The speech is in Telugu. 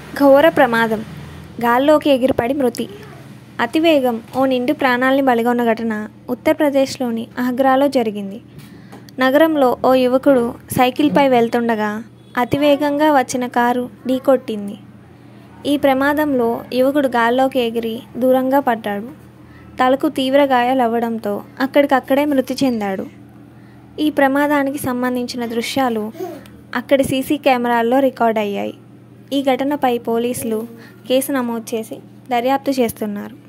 ఘోర ప్రమాదం గాల్లోకి ఎగిరిపడి మృతి అతివేగం ఓ నిండు ప్రాణాల్ని బలిగొన్న ఘటన ఉత్తరప్రదేశ్లోని ఆగ్రాలో జరిగింది నగరంలో ఓ యువకుడు సైకిల్పై వెళ్తుండగా అతివేగంగా వచ్చిన కారు ఢీకొట్టింది ఈ ప్రమాదంలో యువకుడు గాల్లోకి ఎగిరి దూరంగా పడ్డాడు తలకు తీవ్ర గాయాలవ్వడంతో అక్కడికక్కడే మృతి చెందాడు ఈ ప్రమాదానికి సంబంధించిన దృశ్యాలు అక్కడి సీసీ కెమెరాల్లో రికార్డ్ అయ్యాయి ఈ ఘటనపై పోలీసులు కేసు నమోదు చేసి దర్యాప్తు చేస్తున్నారు